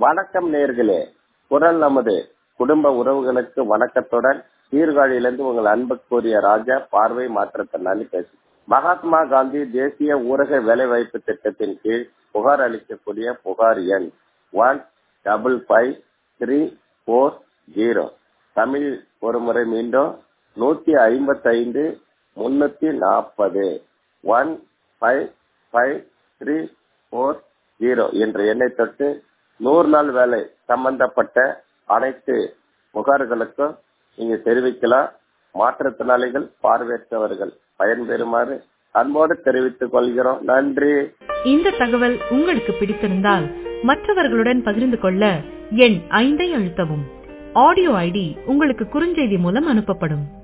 வணக்கம் நேர்களே குரல் நமது குடும்ப உறவுகளுக்கு வணக்கத்துடன் சீர்காழியிலிருந்து உங்கள் அன்புக்குரிய ராஜா பார்வை மாற்றத்தினால பேசு மகாத்மா காந்தி தேசிய ஊரக வேலைவாய்ப்பு திட்டத்தின் கீழ் புகார் அளிக்கக்கூடிய புகார் எண் one double five three four zero Tamil ஒரு முறை மீண்டும் நூத்தி ஐம்பத்தி ஐந்து முன்னூத்தி நாற்பது one five five three four zero என்ற எண்ணை தொட்டு நூறு நாள் வேலை சம்பந்தப்பட்ட அனைத்து புகார்களுக்கும் நீங்க தெரிவிக்கலாம் மாற்றுத்திறனாளிகள் பார்வையற்றவர்கள் பயன்பெறுமாறு அன்போடு தெரிவித்துக் கொள்கிறோம் நன்றி இந்த தகவல் உங்களுக்கு பிடித்திருந்தால் மற்றவர்களுடன் பகிர்ந்து கொள்ள எண் ஐந்தை அழுத்தவும் ஆடியோ ஐடி உங்களுக்கு குறுஞ்செய்தி மூலம் அனுப்பப்படும்